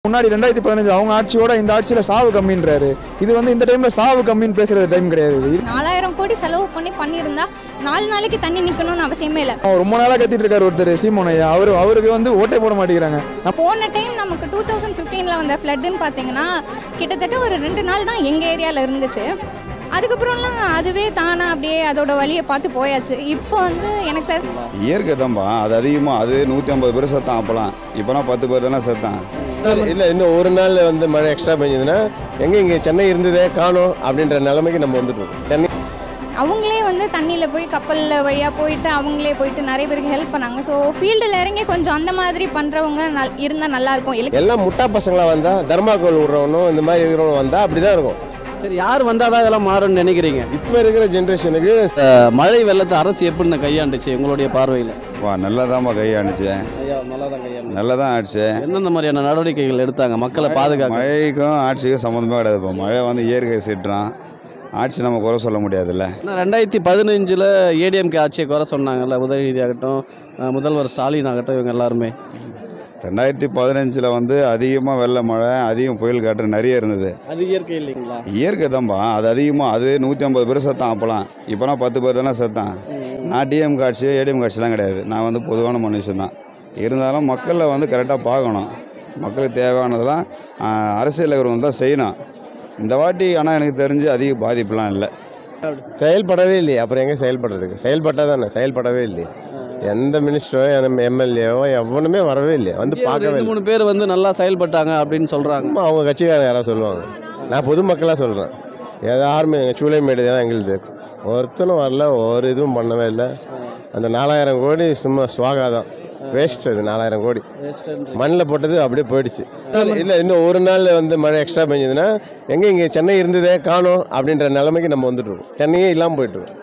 முன்னாடி ரெண்டாயிரத்தி பதினஞ்சு அவங்க ஆட்சியோட இந்த ஆட்சியில் சாவு கம்மின்றாரு இது வந்து இந்த டைமில் சாவு கம்மின்னு பேசுறது டைம் கிடையாது இது நாலாயிரம் கோடி செலவு பண்ணி பண்ணியிருந்தா நாலு நாளைக்கு தண்ணி நிற்கணும்னு அவசியமே இல்லை அவன் ரொம்ப நாளாக கத்திட்டு இருக்காரு ஒருத்தர் சீமோனையா அவர் அவருக்கு வந்து ஓட்டே போட மாட்டேங்கிறாங்க நான் போன டைம் நமக்கு டூ தௌசண்ட் ஃபிஃப்டீனில் வந்த ஃப்ளட்டுன்னு பார்த்தீங்கன்னா கிட்டத்தட்ட ஒரு ரெண்டு நாள் தான் எங்கள் ஏரியாவில் இருந்துச்சு அதுக்கப்புறம்லாம் அதுவே தானா அப்படியே அதோட வழியை பார்த்து போயாச்சு இப்போ வந்து எனக்கு தெரி- இயற்கை தான்ப்பா அது அதிகமாக அது நூற்றி ஐம்பது பேர் செத்தான் அப்போலாம் இப்போனா பத்து பேர் தானே செத்தான் இல்லை இன்னும் ஒரு நாள் வந்து மழை எக்ஸ்ட்ரா பெஞ்சதுன்னா எங்கே இங்கே சென்னை இருந்ததே காணும் அப்படின்ற நிலைமைக்கு நம்ம வந்துட்டோம் சென்னை அவங்களே வந்து தண்ணியில் போய் கப்பலில் வழியாக போயிட்டு அவங்களே போயிட்டு நிறைய பேருக்கு ஹெல்ப் பண்ணாங்க ஸோ ஃபீல்டில் இறங்கி கொஞ்சம் அந்த மாதிரி பண்ணுறவங்க நல் இருந்தால் நல்லாயிருக்கும் இல்லை எல்லாம் முட்டா பசங்களா வந்தா தர்மாக்கோல் விடுறவனும் இந்த மாதிரி இருக்கிறவனும் வந்தா அப்படிதான் இருக்கும் சரி யார் வந்தாதான் இதெல்லாம் மாறும்னு நினைக்கிறீங்க இப்போ இருக்கிற ஜென்ரேஷனுக்கு அஹ், மழை வெள்ளத்தை அரசு எப்படி கையாண்டுச்சு உங்களுடைய பார்வையில் வா நல்லா தான்ப்பா கையாண்டுச்சு ஐயா நல்லா தான் கையாண்டு நல்லா தான் ஆச்சு எந்தெந்த மாதிரியான நடவடிக்கைகள் எடுத்தாங்க மக்களை பாதுகாக்க மழைக்கும் ஆட்சிக்கும் சம்மந்தமே கிடையாதுப்பா மழை வந்து இயற்கை சீற்றம் ஆட்சி நம்ம குறை சொல்ல முடியாதுல்ல ஏன்னா ரெண்டாயிரத்தி பதினஞ்சில் ஏடிஎம்கே ஆட்சியை குறை சொன்னாங்கல்ல உதயநிதி ஆகட்டும் அஹ், முதல்வர் ஸ்டாலின் ஆகட்டும் இவங்க எல்லாருமே ரெண்டாயிரத்தி பதினஞ்சில் வந்து அதிகமாக வெள்ள மழை அதிகம் புயல் காற்று நிறைய இருந்தது அது இயற்கை இல்லைங்களா இயற்கை தான்ப்பா அது அதிகமாக அது நூற்றி ஐம்பது பேர் செத்தான் அப்போலாம் இப்போனா பத்து பேர் தானே செத்தான் நான் டிஎம் காட்சி ஏடிஎம் காட்சிலாம் கிடையாது நான் வந்து பொதுவான மனுஷன் தான் இருந்தாலும் மக்களை வந்து கரெக்டாக பார்க்கணும் மக்களுக்கு தேவையானதெல்லாம் ஆஹ், அரசியல் இருக்கிறவங்க தான் செய்யணும் இந்த வாட்டி ஆனால் எனக்கு தெரிஞ்சு அதிக பாதிப்புலாம் இல்லை செயல்படவே இல்லையே அப்புறம் எங்கே செயல்படுறதுக்கு செயல்பட்டா தானே செயல்படவே இல்லையே எந்த மினிஸ்டரோ எம்எல்ஏவோ எவனுமே வரவே இல்லையே வந்து இங்கே ஒரு பார்க்கவே ரெண்டு இல்லை மூணு பேர் வந்து நல்லா செயல்பட்டாங்க அப்படின்னு சொல்றாங்க சும்மா அவங்க கட்சிக்காரங்க யாராவது சொல்லுவாங்க நான் பொதுமக்களாக சொல்கிறேன் யாருமே எங்கள் சூளைமேடு தான் எங்களுது ஒருத்தனும் வரல ஒரு இதுவும் பண்ணவே இல்லை அந்த நாலாயிரம் கோடி சும்மா சுவாகா தான் வேஸ்ட் அது நாலாயிரம் கோடி மண்ணில் போட்டது அப்படியே போயிடுச்சு இல்லை இன்னும் ஒரு நாள் வந்து மழை எக்ஸ்ட்ரா பெஞ்சதுன்னா எங்கே இங்கே சென்னை இருந்ததே காணும் அப்படின்ற நிலைமைக்கு நம்ம வந்துட்டுருக்கோம் சென்னையே இல்லாமல் போயிட்டுருக்கோம்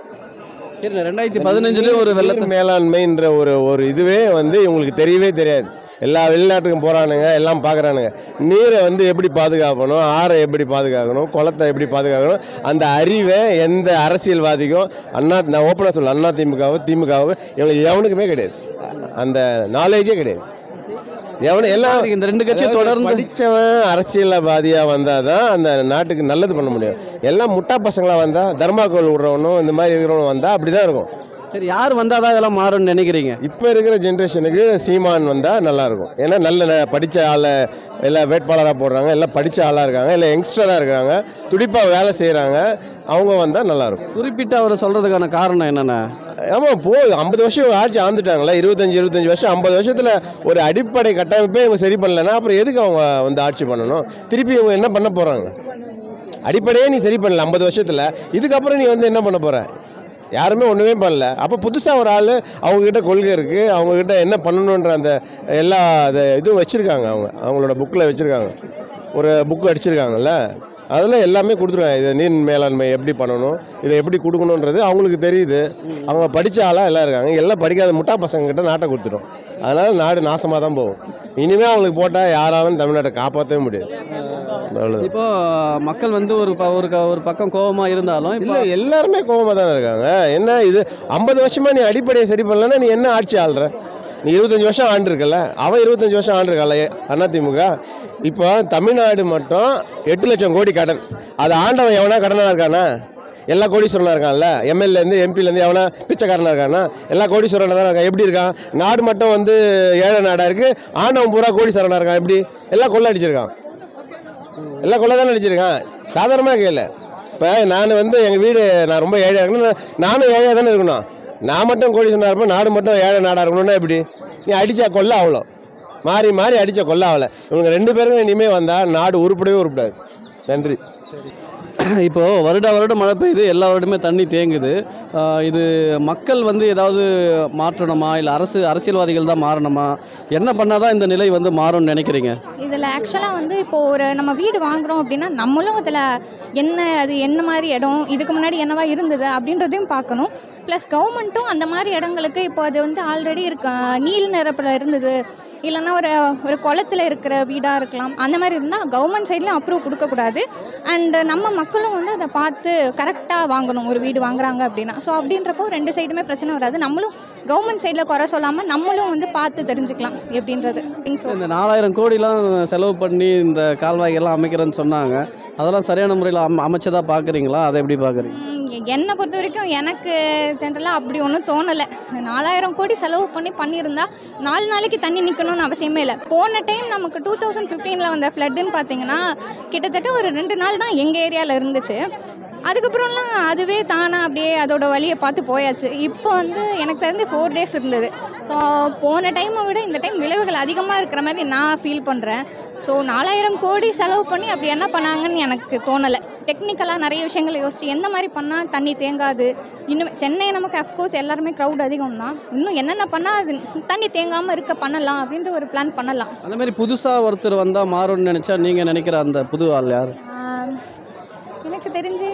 சரி ரெண்டாயிரத்தி பதினஞ்சுலேயும் ஒரு வெள்ளத்தை நீர் மேலாண்மைன்ற ஒரு ஒரு இதுவே வந்து இவங்களுக்கு தெரியவே தெரியாது எல்லா வெளிநாட்டுக்கும் போகிறானுங்க எல்லாம் பார்க்குறானுங்க நீரை வந்து எப்படி பாதுகாக்கணும் ஆறை எப்படி பாதுகாக்கணும் குளத்தை எப்படி பாதுகாக்கணும் அந்த அறிவை எந்த அரசியல்வாதிக்கும் அண்ணா நான் ஓப்பனாக சொல்ல அண்ணா திமுகவோ திமுகவோ இவங்களுக்கு எவனுக்குமே கிடையாது அந்த நாலேஜே கிடையாது எவனு எல்லாம் இந்த ரெண்டு கட்சியை அதாவது தொடர்ந்து படிச்சவன் அரசியல்வாதியா வந்தாதான் அந்த நாட்டுக்கு நல்லது பண்ண முடியும் எல்லாம் முட்டா பசங்களா வந்தா தர்மாக்கோல் விடுறவனும் இந்த மாதிரி இருக்கிறவனும் வந்தா அப்படிதான் இருக்கும் சரி யார் வந்தாதான் இதெல்லாம் மாறும்னு நினைக்கிறீங்க இப்போ இருக்கிற ஜென்ரேஷனுக்கு சீமான் வந்தால் நல்லாயிருக்கும் ஏன்னா நல்ல ந- படிச்ச ஆளை எல்லாம் வேட்பாளராக போடுறாங்க எல்லாம் படித்த ஆளாக இருக்காங்க இல்லை யங்ஸ்டராக இருக்காங்க துடிப்பாக வேலை செய்கிறாங்க அவங்க வந்தால் நல்லாயிருக்கும் குறிப்பிட்டு அவர் சொல்றதுக்கான காரணம் என்னென்ன ஆமாம் போ ஐம்பது வருஷம் ஆட்சி ஆந்துட்டாங்களா இருபத்தஞ்சி இருபத்தஞ்சி வருஷம் ஐம்பது வருஷத்தில் ஒரு அடிப்படை கட்டமைப்பே இவங்க சரி பண்ணலன்னா அப்புறம் எதுக்கு அவங்க வந்து ஆட்சி பண்ணணும் திருப்பி இவங்க என்ன பண்ண போகிறாங்க அடிப்படையே நீ சரி பண்ணல ஐம்பது வருஷத்தில் இதுக்கப்புறம் நீ வந்து என்ன பண்ண போகிற யாருமே ஒன்றுமே பண்ணல அப்போ புதுசாக ஒரு ஆள் அவங்கக்கிட்ட கொள்கை இருக்குது அவங்கக்கிட்ட என்ன பண்ணணுன்ற அந்த எல்லா அந்த இதுவும் வச்சுருக்காங்க அவங்க அவங்களோட புக்கில் வச்சுருக்காங்க ஒரு புக்கு அடிச்சிருக்காங்கல்ல அதில் எல்லாமே கொடுத்துருக்காங்க இது நீர் மேலாண்மை எப்படி பண்ணணும் இதை எப்படி கொடுக்கணுன்றது அவங்களுக்கு தெரியுது அவங்க படித்த ஆளாக எல்லாம் இருக்காங்க எல்லாம் படிக்காத முட்டா பசங்கக்கிட்ட நாட்டை கொடுத்துரும் அதனால் நாடு நாசமாக தான் போகும் இனிமேல் அவங்களுக்கு போட்டால் யாராலும் தமிழ்நாட்டை காப்பாற்றவே முடியாது அவ்வளவுதான். இப்போ மக்கள் வந்து ஒரு ப- ஒரு க- ஒரு பக்கம் கோபமா இருந்தாலும் இப்போ இல்லை எல்லாருமே கோபமாக தானே இருக்காங்க என்ன இது ஐம்பது வருஷமா நீ அடிப்படையை சரி பண்ணலன்னா நீ என்ன ஆட்சி ஆள்ற நீ இருபத்தஞ்சி வருஷம் ஆண்டிருக்கல அவன் இருபத்தஞ்சி வருஷம் ஆண்டிருக்கல அதிமுக இப்போ தமிழ்நாடு மட்டும் எட்டு லட்சம் கோடி கடன் அது ஆண்டவன் எவனா கடனாக இருக்கானா எல்லா கோடீஸ்வரனாக இருக்கான்ல எம்எல்ஏலேருந்து எம்பிலேருந்து எவனா பிச்சைக்காரனாக இருக்கானா எல்லா கோடீஸ்வரனாக தான் இருக்கான் எப்படி இருக்கான் நாடு மட்டும் வந்து ஏழை நாடாக இருக்குது ஆண்டவன் பூரா கோடீஸ்வரனாக இருக்கான் எப்படி எல்லாம் கொள்ளை அடிச்சிருக்கான் எல்லாம் கொள்ளை தானே அடிச்சிருக்கான் சாதாரணமாக கேளு இப்போ நான் வந்து எங்கள் வீடு நான் ரொம்ப ஏழையாக இருக்கணும் நானும் ஏழையாக தானே இருக்கணும் நான் மட்டும் கோடீஸ்வரனாக இருப்பேன் நாடு மட்டும் ஏழை நாடாக இருக்கணும்னா எப்படி நீ அடித்தா கொல்ல அவ்வளோ மாறி மாறி அடித்த கொல்ல ஆகலை இவங்க ரெண்டு பேரும் இனிமேல் வந்தால் நாடு உருப்படவே உருப்படாது நன்றி இப்போ வருட வருடம் மழை பெய்யுது எல்லா வருடமே தண்ணி தேங்குது ஆஹ் இது மக்கள் வந்து ஏதாவது மாற்றணுமா இல்லை அரசு அரசியல்வாதிகள் தான் மாறணுமா என்ன பண்ணாதான் இந்த நிலை வந்து மாறும்னு நினைக்கிறீங்க இதில் ஆக்சுவலாக வந்து இப்போ ஒரு நம்ம வீடு வாங்குறோம் அப்படின்னா நம்மளும் அதில் என்ன அது என்ன மாதிரி இடம் இதுக்கு முன்னாடி என்னவா இருந்தது அப்படின்றதையும் பார்க்கணும் ப்ளஸ் கவர்மெண்ட்டும் அந்த மாதிரி இடங்களுக்கு இப்போ அது வந்து ஆல்ரெடி இருக்க நீல் நிரப்பில் இருந்தது இல்லைன்னா ஒரு ஒரு குளத்துல இருக்கிற வீடாக இருக்கலாம் அந்த மாதிரி இருந்தால் கவர்மெண்ட் சைட்லேயும் அப்ரூவ் கொடுக்கக்கூடாது அண்ட் நம்ம மக்களும் வந்து அதை பார்த்து கரெக்டாக வாங்கணும் ஒரு வீடு வாங்குறாங்க அப்படின்னா ஸோ அப்படின்றப்போ ரெண்டு சைடுமே பிரச்சனை வராது நம்மளும் கவர்மெண்ட் சைடில் குறை சொல்லாமல் நம்மளும் வந்து பார்த்து தெரிஞ்சுக்கலாம் எப்படின்றது ஸோ இந்த நாலாயிரம் கோடிலாம் செலவு பண்ணி இந்த கால்வாய்கள்லாம் அமைக்கிறேன்னு சொன்னாங்க அதெல்லாம் சரியான முறையில் அம அமைச்சதா பார்க்குறீங்களா அதை எப்படி பார்க்குறீங்க என்னை பொறுத்த வரைக்கும் எனக்கு ஜென்ரலாக அப்படி ஒன்றும் தோணலை நாலாயிரம் கோடி செலவு பண்ணி பண்ணியிருந்தா நாலு நாளைக்கு தண்ணி நிற்கணும்னு அவசியமே இல்லை போன டைம் நமக்கு டூ தௌசண்ட் ஃபிஃப்டீனில் வந்த ஃப்ளட்டுன்னு பார்த்தீங்கன்னா கிட்டத்தட்ட ஒரு ரெண்டு நாள் தான் எங்கள் ஏரியாவில் இருந்துச்சு அதுக்கப்புறம்லாம் அதுவே தானாக அப்படியே அதோட வழியை பார்த்து போயாச்சு இப்போ வந்து எனக்கு தெரிஞ்சு ஃபோர் டேஸ் இருந்தது ஸோ போன டைமை விட இந்த டைம் விளைவுகள் அதிகமாக இருக்கிற மாதிரி நான் ஃபீல் பண்ணுறேன் ஸோ நாலாயிரம் கோடி செலவு பண்ணி அப்படி என்ன பண்ணாங்கன்னு எனக்கு தோணலை டெக்னிக்கலாக நிறைய விஷயங்களை யோசிச்சு எந்த மாதிரி பண்ணால் தண்ணி தேங்காது இன்னும் சென்னை நமக்கு அஃப்கோர்ஸ் எல்லாருமே க்ரௌட் அதிகம் தான் இன்னும் என்னென்ன பண்ணால் அது தண்ணி தேங்காமல் இருக்க பண்ணலாம் அப்படின்ற ஒரு பிளான் பண்ணலாம் அந்த மாதிரி புதுசாக ஒருத்தர் வந்தால் மாறும்னு நினச்சா நீங்கள் நினைக்கிற அந்த புது ஆள் யார் ஆம், எனக்கு தெரிஞ்சு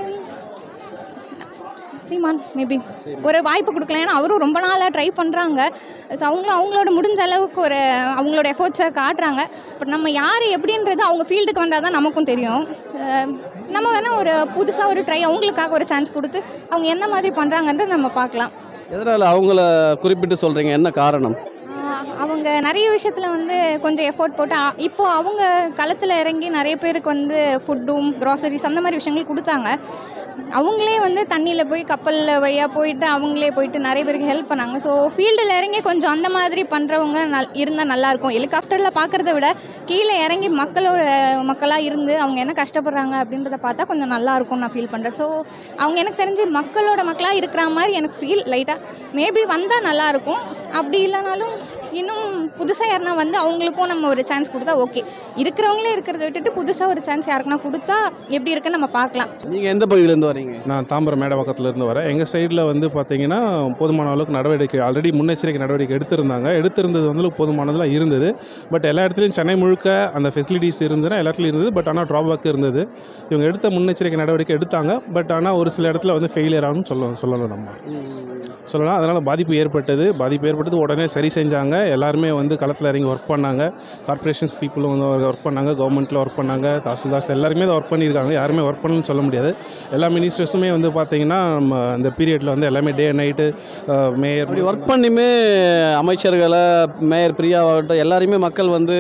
சீமான் மேபி ஒரு வாய்ப்பு கொடுக்கலாம் ஏன்னா அவரும் ரொம்ப நாளாக ட்ரை பண்ணுறாங்க ஸோ அவங்களும் அவங்களோட முடிஞ்ச அளவுக்கு ஒரு அவங்களோட எஃபோர்ட்ஸை காட்டுறாங்க பட் நம்ம யார் எப்படின்றது அவங்க ஃபீல்டுக்கு வந்தால் தான் நமக்கும் தெரியும் அஹ் நம்ம வேணால் ஒரு புதுசாக ஒரு ட்ரை அவங்களுக்காக ஒரு சான்ஸ் கொடுத்து அவங்க என்ன மாதிரி பண்ணுறாங்கன்றது நம்ம பார்க்கலாம் எதனால் அவங்கள குறிப்பிட்டு சொல்கிறீங்க என்ன காரணம் ஆஹ் அவங்க நிறைய விஷயத்தில் வந்து கொஞ்சம் எஃபோர்ட் போட்டு ஆ- இப்போ அவங்க களத்தில் இறங்கி நிறைய பேருக்கு வந்து ஃபுட்டும் க்ராசரிஸ் அந்த மாதிரி விஷயங்கள் கொடுத்தாங்க அவங்களே வந்து தண்ணியில் போய் கப்பலில் வழியாக போயிட்டு அவங்களே போயிட்டு நிறைய பேருக்கு ஹெல்ப் பண்ணாங்க ஸோ ஃபீல்டில் இறங்கி கொஞ்சம் அந்த மாதிரி பண்ணுறவங்க நல் இருந்தால் நல்லாயிருக்கும் ஹெலிகாப்டரில் பார்க்குறத விட கீழே இறங்கி மக்களோட மக்களாக இருந்து அவங்க என்ன கஷ்டப்படுறாங்க அப்படின்றத பார்த்தா கொஞ்சம் நல்லாயிருக்கும் நான் ஃபீல் பண்ணுறேன் ஸோ அவங்க எனக்கு தெரிஞ்சு மக்களோட மக்களாக இருக்கிற மாதிரி எனக்கு ஃபீல் லைட்டாக மேபி வந்தால் நல்லாயிருக்கும் அப்படி இல்லைனாலும் இன்னும் புதுசாக யாருனா வந்து அவங்களுக்கும் நம்ம ஒரு சான்ஸ் கொடுத்தா ஓகே இருக்கிறவங்களே இருக்கிறத விட்டுட்டு புதுசாக ஒரு சான்ஸ் யாருக்குன்னா கொடுத்தா எப்படி இருக்குன்னு நம்ம பார்க்கலாம் நீங்கள் எந்த பகுதியிலேருந்து வரீங்க நான் தாம்பரம் மேடவாக்கத்துல இருந்து வரேன் எங்கள் சைடில் வந்து பார்த்தீங்கன்னா போதுமான அளவுக்கு நடவடிக்கை ஆல்ரெடி முன்னெச்சரிக்கை நடவடிக்கை எடுத்திருந்தாங்க எடுத்திருந்தது வந்து போதுமானதெல்லாம் இருந்தது பட் எல்லா இடத்துலையும் சென்னை முழுக்க அந்த ஃபெசிலிட்டிஸ் இருந்ததுன்னா எல்லா இடத்துலையும் இருந்தது பட் ஆனால் ட்ராபேக் இருந்தது இவங்க எடுத்த முன்னெச்சரிக்கை நடவடிக்கை எடுத்தாங்க பட் ஆனால் ஒரு சில இடத்துல வந்து ஃபெயிலியர் ஆகும்னு சொல்ல சொல்லலாம் நம்ம சொல்லலாம் அதனால் பாதிப்பு ஏற்பட்டது பாதிப்பு ஏற்பட்டது உடனே சரி செஞ்சாங்க எல்லாருமே வந்து களத்தில் இறங்கி ஒர்க் பண்ணாங்க கார்ப்பரேஷன்ஸ் பீப்புளும் வந்து ஒர்க் பண்ணாங்க கவர்மெண்ட்டில் ஒர்க் பண்ணாங்க தாசில்தார்ஸ் எல்லாருமே தான் ஒர்க் பண்ணியிருக்காங்க யாருமே ஒர்க் பண்ணலன்னு சொல்ல முடியாது எல்லா மினிஸ்டர்ஸுமே வந்து பார்த்தீங்கன்னா நம்ம அந்த பீரியடில் வந்து எல்லாமே டே நைட்டு மேயர் அப்படி ஒர்க் பண்ணியுமே அமைச்சர்களை மேயர் பிரியாவாகட்டும் எல்லாரையுமே மக்கள் வந்து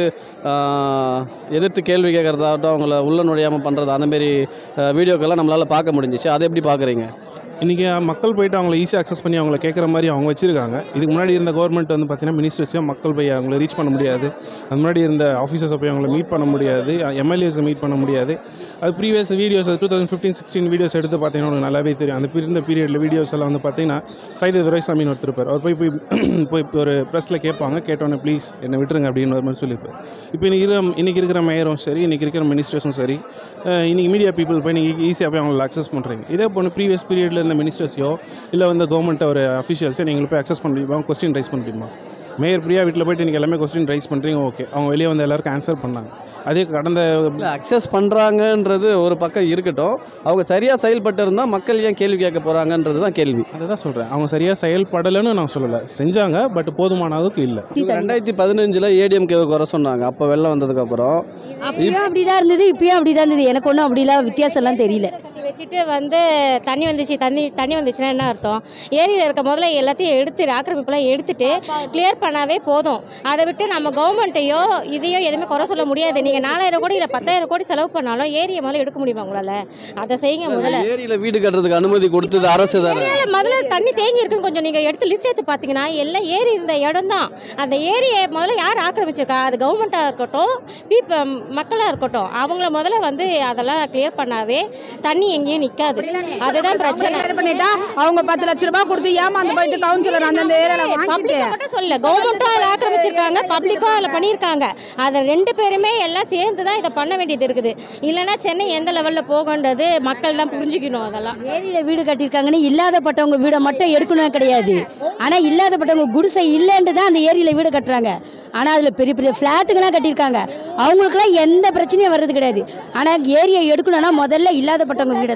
ஆஹ், எதிர்த்து கேள்வி கேட்குறதாகட்டும் அவங்கள உள்ள நுழையாமல் பண்ணுறது அந்தமாரி வீடியோக்கெல்லாம் நம்மளால் பார்க்க முடிஞ்சிச்சு அதை எப்படி பார்க்குறீங்க இன்றைக்கி மக்கள் போயிட்டு அவங்கள ஈஸியாக அக்சஸ் பண்ணி அவங்கள கேட்குற மாதிரி அவங்க வச்சிருக்காங்க இதுக்கு முன்னாடி இருந்த கவர்மெண்ட் வந்து பார்த்தீங்கன்னா மினிஸ்டர்ஸையும் மக்கள் போய் அவங்கள ரீச் பண்ண முடியாது அது முன்னாடி இருந்த ஆஃபீஸர்ஸை போய் அவங்கள மீட் பண்ண முடியாது எம்எல்ஏஸை மீட் பண்ண முடியாது அது previous videos two thousand fifteen sixteen videos எடுத்து பார்த்தீங்கன்னா உங்களுக்கு நல்லாவே தெரியும் அந்த இருந்த பீரியடில் வீடியோஸ் எல்லாம் வந்து பார்த்தீங்கன்னா சைது துரைசாமின்னு ஒருத்தர் இருப்பார் அவர் போய் போய் போய் ஒரு ப்ரெஸ்ஸில் கேட்பாங்க கேட்டோன்னே ப்ளீஸ் என்னை விட்டுருங்க அப்படின்னு ஒரு மாதிரி சொல்லியிருப்பார் இப்போ இன்னைக்கு இருக்கிற இன்றைக்கி இருக்கிற மேயரும் சரி இன்றைக்கி இருக்கிற மினிஸ்டர்ஸும் சரி அஹ் இன்னைக்கு மீடியா பீப்புள் போய் நீங்கள் ஈஸியாக போய் அவங்களை அக்சஸ் பண்ணுறீங்க இதே போன ப்ரீவியஸ் பீரியடில் இருந்த மினிஸ்டர்ஸையோ இல்லை வந்து கவர்மெண்ட் ஒரு அஃபிஷியல்ஸை நீங்கள் போய் அக்சஸ் பண்ண முடியுமா கொஸ்டின் ரைஸ் பண்ண முடியுமா மேயர் பிரியா வீட்டில் போயிட்டு நீங்கள் எல்லாமே கொஸ்டின் ரைஸ் பண்ணுறீங்க ஓகே அவங்க வெளியே வந்து எல்லாருக்கும் ஆன்சர் பண்ணாங்க அதே கடந்த இல்லை அக்சஸ் பண்ணுறாங்கன்றது ஒரு பக்கம் இருக்கட்டும் அவங்க சரியாக செயல்பட்டு இருந்தால் மக்கள் ஏன் கேள்வி கேட்க போகிறாங்கன்றது தான் கேள்வி அதுதான் சொல்கிறேன் அவங்க சரியாக செயல்படலைன்னு நான் சொல்லலை செஞ்சாங்க பட் போதுமான அளவுக்கு இல்லை இவங்க ரெண்டாயிரத்தி பதினஞ்சில் ஏடிஎம்கே குறை சொன்னாங்க அப்போ வெள்ளம் வந்ததுக்கப்புறம் அப்பயும் அப்படிதான் இருந்தது இப்பயும் அப்படிதான் இருந்தது எனக்கு ஒன்றும் அப்படிலாம் வித்தியாசம்லாம் தெரியல வச்சுட்டு வந்து தண்ணி வந்துச்சு தண்ணி தண்ணி வந்துச்சுன்னா என்ன அர்த்தம் ஏரியில் இருக்க முதல்ல எல்லாத்தையும் எடுத்து ஆக்கிரமிப்பெல்லாம் எடுத்துட்டு கிளியர் பண்ணாவே போதும் அதை விட்டு நம்ம கவர்மெண்ட்டையோ இதையோ எதுவுமே குறை சொல்ல முடியாது நீங்கள் நாலாயிரம் கோடி இல்லை பத்தாயிரம் கோடி செலவு பண்ணாலும் ஏரியை முதல்ல எடுக்க முடியுமா உங்களால் அதை செய்யுங்க முதல்ல ஏரியில் வீடு கட்டுறதுக்கு அனுமதி கொடுத்தது அரசு தானே ஏரியால முதல்ல தண்ணி தேங்கி இருக்குன்னு கொஞ்சம் நீங்கள் எடுத்து லிஸ்ட் எடுத்து பார்த்தீங்கன்னா எல்லாம் ஏரி இருந்த இடம் தான் அந்த ஏரியை முதல்ல யார் ஆக்கிரமிச்சிருக்கா அது கவர்மெண்ட்டாக இருக்கட்டும் பீப்ப மக்களாக இருக்கட்டும் அவங்கள முதல்ல வந்து அதெல்லாம் கிளியர் பண்ணாவே தண்ணி எங்கேயும் நிற்காது அதுதான் பிரச்சனை பண்ணிட்டா அவங்க பத்து லட்ச ரூபாய் கொடுத்து ஏமாந்து போயிட்டு கவுன்சிலர் அந்தந்த ஏரியால வாங்கிட்டு பப்ளிக்கை மட்டும் சொல்ல கவர்மெண்ட்டும் அதில் ஆக்கிரமிச்சிருக்காங்க பப்ளிக்கும் அதில் பண்ணியிருக்காங்க அதை ரெண்டு பேருமே எல்லாம் சேர்ந்து தான் இதை பண்ண வேண்டியது இருக்குது இல்லைன்னா சென்னை எந்த லெவலில் போகன்றது மக்கள் தான் புரிஞ்சுக்கணும் அதெல்லாம் ஏரியில வீடு கட்டியிருக்காங்கன்னு இல்லாதப்பட்டவங்க வீடை மட்டும் எடுக்கணும் கிடையாது ஆனா இல்லாதப்பட்டவங்க குடிசை இல்லைன்ட்டு தான் அந்த ஏரியில வீடு கட்டுறாங்க ஆனா அதுல பெரிய பெரிய ஃப்ளாட்டுங்கெல்லாம் கட்டியிருக்காங்க அவங்களுக்குலாம் எந்த பிரச்சனையும் வர்றது கிடையாது ஆனா ஏரியை எடுக்கணும்னா முதல்ல இல்லாதப்பட்டவங்க வீடை தான்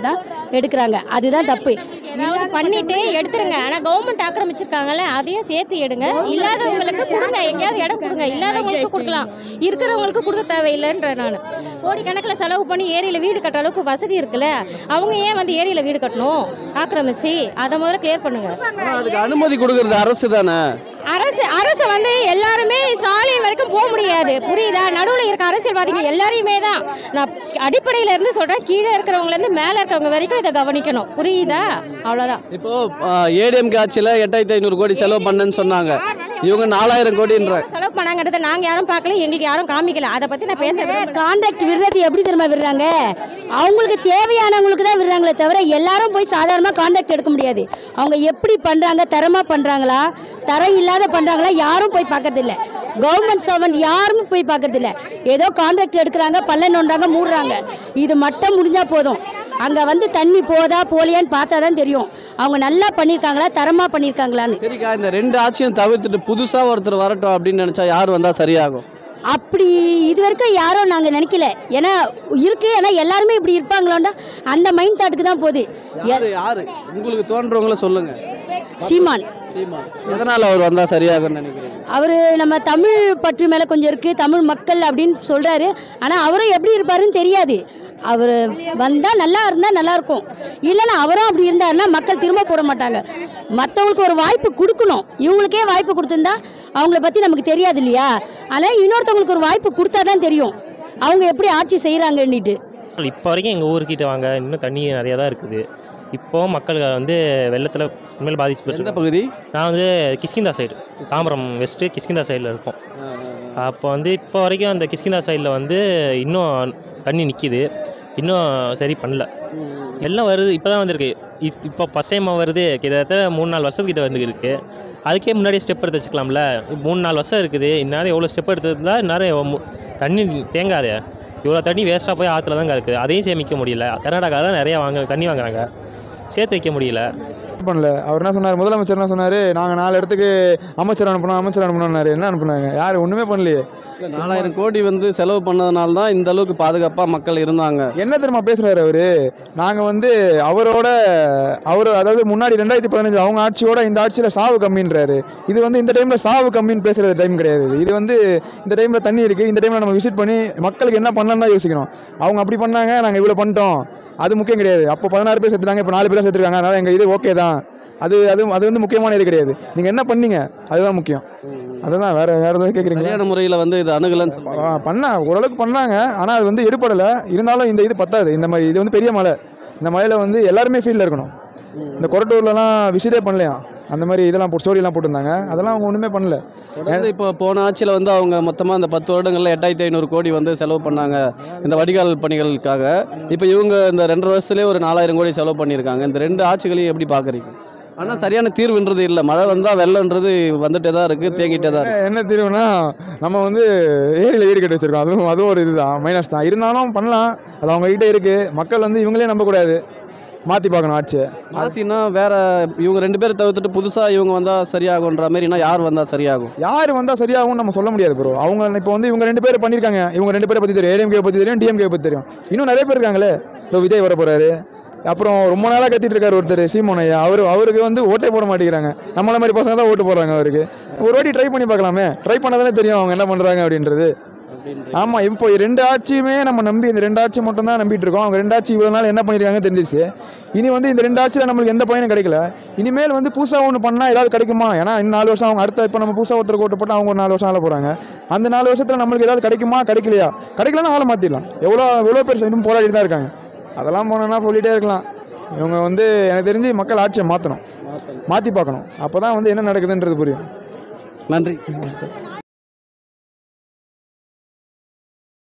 எடுக்கிறாங்க அதுதான் தப்பு ஏதாவது பண்ணிட்டு எடுத்துருங்க ஆனால் கவர்மெண்ட் ஆக்கிரமிச்சிருக்காங்கல்ல அதையும் சேர்த்து எடுங்க இல்லாதவங்களுக்கு கொடுங்க எங்கேயாவது இடம் கொடுங்க இல்லாதவங்களுக்கு கொடுக்கலாம் இருக்கிறவங்களுக்கு கொடுக்க தேவையில்லைன்ற நான் கோடிக்கணக்கில் செலவு பண்ணி ஏரியில் வீடு கட்ட அளவுக்கு வசதி இருக்குல்ல அவங்க ஏன் வந்து ஏரியில் வீடு கட்டணும் ஆக்கிரமிச்சு அதை முதல்ல கிளியர் பண்ணுங்க ஆனா அதுக்கு அனுமதி கொடுக்கறது அரசு தானே அரசு அரசு வந்து எல்லாருமே ஸ்டாலின் வரைக்கும் போக முடியாது புரியுதா நடுவில் இருக்க அரசியல்வாதிகள் எல்லாரையுமே தான் நான் அடிப்படையில இருந்து சொல்றேன் கீழே இருக்கிறவங்க இருந்து மேலே இருக்கிறவங்க வரைக்கும் இதை கவனிக்கணும் புரியுதா அவ்வளோதான் இப்போ ஏடிஎம்கே ஆட்சியில் எட்டாயிரத்தி ஐநூறு கோடி செலவு பண்ணேன்னு சொன்னாங்க இவங்க நாலாயிரம் கோடின்ற செலவு பண்ணாங்கன்றதை நாங்க யாரும் பார்க்கல எங்களுக்கு யாரும் காமிக்கல அதை பத்தி நான் பேச விரும்பல. கான்ட்ராக்ட் விடுறது எப்படி தெரியுமா விடுறாங்க அவங்களுக்கு தேவையானவங்களுக்கு தான் விடுறாங்களே தவிர எல்லாரும் போய் சாதாரணமாக கான்ட்ராக்ட் எடுக்க முடியாது அவங்க எப்படி பண்ணுறாங்க தரமாக பண்ணுறாங்களா தரம் இல்லாத பண்ணுறாங்களா யாரும் போய் பார்க்கறதில்ல கவர்மெண்ட் சர்வெண்ட் யாரும் போய் பார்க்கறதில்ல ஏதோ கான்ட்ராக்ட் எடுக்கிறாங்க பல்ல நோண்டாங்க மூடுறாங்க இது மட்டும் முடிஞ்சால் போதும் அங்கே வந்து தண்ணி போதா போலியான்னு பார்த்தா தான் தெரியும் அவங்க நல்லா பண்ணியிருக்காங்களா தரமாக பண்ணியிருக்காங்களான்னு சரிக்கா இந்த ரெண்டு ஆட்சியும் தவிர்த்துட்டு புதுசாக ஒருத்தர் வரட்டும் அப்படின்னு நினச்சா யார் வந்தால் சரியாகும் அப்படி இது வரைக்கும் யாரும் நாங்கள் நினைக்கல ஏன்னா இருக்கு ஏன்னா எல்லாருமே இப்படி இருப்பாங்களோண்டா அந்த மைண்ட் தாட்டுக்கு தான் போகுது யாரு யாரு உங்களுக்கு தோன்றவங்கள சொல்லுங்க சீமான் சீமான் எதனால் அவர் வந்தால் சரியாகும்னு நினைக்கிறீங்க அவர் நம்ம தமிழ் பற்று மேலே கொஞ்சம் இருக்குது தமிழ் மக்கள் அப்படின்னு சொல்கிறாரு ஆனால் அவரும் எப்படி இருப்பாருன்னு தெரியாது அவர் வந்தால் நல்லா இருந்தால் நல்லாயிருக்கும் இல்லைன்னா அவரும் அப்படி இருந்தாருன்னா மக்கள் திரும்ப போட மாட்டாங்க மற்றவங்களுக்கு ஒரு வாய்ப்பு கொடுக்கணும் இவங்களுக்கே வாய்ப்பு கொடுத்துருந்தா அவங்கள பற்றி நமக்கு தெரியாது இல்லையா ஆனால் இன்னொருத்தவங்களுக்கு ஒரு வாய்ப்பு கொடுத்தா தான் தெரியும் அவங்க எப்படி ஆட்சி செய்கிறாங்கன்னுட்டு இப்போ வரைக்கும் எங்கள் ஊர்கிட்ட வாங்க இன்னும் தண்ணி நிறையா தான் இருக்குது இப்போ மக்கள் வந்து வெள்ளத்தில் உண்மையில் எந்த பாதிச்சு பகுதி நான் வந்து கிஷ்கிந்தா சைடு தாம்பரம் வெஸ்ட்டு கிஷ்கிந்தா சைடில் இருக்கோம் அப்போ வந்து இப்போ வரைக்கும் அந்த கிஷ்கிந்தா சைடில் வந்து இன்னும் தண்ணி நிற்கிது இன்னும் சரி பண்ணல எல்லாம் வருது இப்போ தான் வந்திருக்கு இப்- இப்போ ஃபஸ்ட் டைம் வருது கிட்டத்தட்ட மூணு நாலு வருஷத்துக்கிட்ட வந்து இருக்கு அதுக்கே முன்னாடியே ஸ்டெப் எடுத்து வச்சுக்கலாம்ல மூணு நாலு வருஷம் இருக்குது இந்நேரம் எவ்வளோ ஸ்டெப் எடுத்திருந்தா இந்நேரம் மு- தண்ணி தேங்காதே இவ்வளோ தண்ணி வேஸ்ட்டாக போய் ஆற்றுல தாங்க இருக்குது அதையும் சேமிக்க முடியல கர்நாடகாவில் நிறையா வாங்க தண்ணி வாங்குறாங்க சேர்த்து வைக்க முடியல பண்ணல அவர் என்ன சொன்னார் முதலமைச்சர் என்ன சொன்னார் நாங்கள் நாலு இடத்துக்கு அமைச்சர் அனுப்பணும் அமைச்சர் அனுப்பணும்னாரு என்ன அனுப்புனாங்க யார் ஒன்றுமே பண்ணலையே இல்ல, நாலாயிரம் கோடி வந்து செலவு பண்ணதுனால தான் இந்த அளவுக்கு பாதுகாப்பாக மக்கள் இருந்தாங்க என்ன தெரியுமா பேசுறாரு அவரு நாங்க வந்து அவரோட அவர் அதாவது முன்னாடி ரெண்டாயிரத்தி பதினஞ்சு அவங்க ஆட்சியோட இந்த ஆட்சியில சாவு கம்மின்றாரு இது வந்து இந்த டைம்ல சாவு கம்மின்னு பேசுறது டைம் கிடையாது இது வந்து இந்த டைம்ல தண்ணி இருக்கு இந்த டைம்ல நம்ம விசிட் பண்ணி மக்களுக்கு என்ன பண்ணலாம் தான் யோசிக்கணும் அவங்க அப்படி பண்ணாங்க நாங்க இவ்வளவு பண்ணிட்டோம் அது முக்கியம் கிடையாது அப்போ பதினாறு பேர் செத்துட்டாங்க இப்போ நாலு பேர் செத்துருக்காங்க அதனால எங்க இது ஓகே தான் அது அது அது வந்து முக்கியமான இது கிடையாது நீங்க என்ன பண்ணீங்க அதுதான் முக்கியம் அதுதான் வேற வேற எதாவது கேட்குறீங்களா சரியான முறையில் வந்து இது அணுகலன்னு சொல்லுவாங்க ஆ, பண்ணா ஓரளவுக்கு பண்ணாங்க ஆனால் அது வந்து எடுப்படலை இருந்தாலும் இந்த இது பத்தாது இந்த மாதிரி இது வந்து பெரிய மலை இந்த மலையில் வந்து எல்லாருமே ஃபீல்டில் இருக்கணும் இந்த கொரட்டூர்லலாம் விசிட்டே பண்ணலையா அந்த மாதிரி இதெல்லாம் போட்டு ஸ்டோரிலாம் போட்டிருந்தாங்க அதெல்லாம் அவங்க ஒன்றுமே பண்ணல தொடர்ந்து இப்போ போன ஆட்சியில் வந்து அவங்க மொத்தமாக இந்த பத்து வருடங்களில் எட்டாயிரத்தி ஐநூறு கோடி வந்து செலவு பண்ணாங்க இந்த வடிகால் பணிகளுக்காக இப்போ இவங்க இந்த ரெண்டரை வருஷத்துலேயே ஒரு நாலாயிரம் கோடி செலவு பண்ணியிருக்காங்க இந்த ரெண்டு ஆட்சிகளையும் எப்படி பார்க்குறீங்க ஆனால் சரியான தீர்வுன்றது இல்லை மழை வந்தால் வெள்ளம்ன்றது வந்துட்டே தான் இருக்குது தேங்கிட்டே தான் இருக்குது என்ன தீர்வுனா நம்ம வந்து ஏரியில் வீடு கட்டி வச்சிருக்கோம் அதுவும் அதுவும் ஒரு இதுதான் மைனஸ் தான் இருந்தாலும் பண்ணலாம் அது அவங்க கிட்ட இருக்குது மக்கள் வந்து இவங்களே நம்பக்கூடாது மாற்றி பார்க்கணும் ஆட்சியை மாற்றினா வேற இவங்க ரெண்டு பேரை தவிர்த்துட்டு புதுசாக இவங்க வந்தால் சரியாகுன்ற மாதிரினா யார் வந்தால் சரியாகும் யார் வந்தால் சரியாகும்னு நம்ம சொல்ல முடியாது ப்ரோ அவங்க இப்போ வந்து இவங்க ரெண்டு பேர் பண்ணியிருக்காங்க இவங்க ரெண்டு பேரை பற்றி தெரியும் ஏடிஎம்கே பற்றி தெரியும் டிஎம்கே பற்றி தெரியும் இன்னும் நிறைய பேர் இருக்காங்களே இப்போ விஜய் வர போகிறாரு அப்புறம் ரொம்ப நாளாக கத்திட்டு இருக்காரு ஒருத்தர் சீமோன் ஐயா அவர் அவருக்கு வந்து ஓட்டே போட மாட்டேங்கிறாங்க நம்மள மாதிரி பசங்க தான் ஓட்டு போடுறாங்க அவருக்கு ஒரு வாட்டி ட்ரை பண்ணி பார்க்கலாமே ட்ரை பண்ணதானே தெரியும் அவங்க என்ன பண்ணுறாங்க அப்படின்றது ஆமாம் இப்போ ரெண்டு ஆட்சியுமே நம்ம நம்பி இந்த ரெண்டு ஆட்சி மட்டும் தான் நம்பிட்டு இருக்கோம் அவங்க ரெண்டு ஆட்சி இவ்வளோ நாள் என்ன பண்ணியிருக்காங்க தெரிஞ்சிருச்சு இனி வந்து இந்த ரெண்டு ஆட்சியில் நம்மளுக்கு எந்த பயனும் கிடைக்கல இனிமேல் வந்து புதுசாக ஒன்று பண்ணால் ஏதாவது கிடைக்குமா ஏன்னா இன்னும் நாலு வருஷம் அவங்க அடுத்த இப்போ நம்ம புதுசாக ஒருத்தர் ஓட்டு போட்டு அவங்க ஒரு நாலு வருஷம் ஆள போகிறாங்க அந்த நாலு வருஷத்தில் நம்மளுக்கு ஏதாவது கிடைக்குமா கிடைக்கலையா கிடைக்கலன்னா ஆளை மாற்றிடலாம் எவ்வளோ எவ்வளோ பேர் இன்னும் போராடிட்டு தான் இருக்காங்க அதெல்லாம் போனோன்னா சொல்லிகிட்டே இருக்கலாம் இவங்க வந்து எனக்கு தெரிஞ்சு மக்கள் ஆட்சியை மாற்றணும் மாற்றி பார்க்கணும் அப்போ தான் வந்து என்ன நடக்குதுன்றது புரியும் நன்றி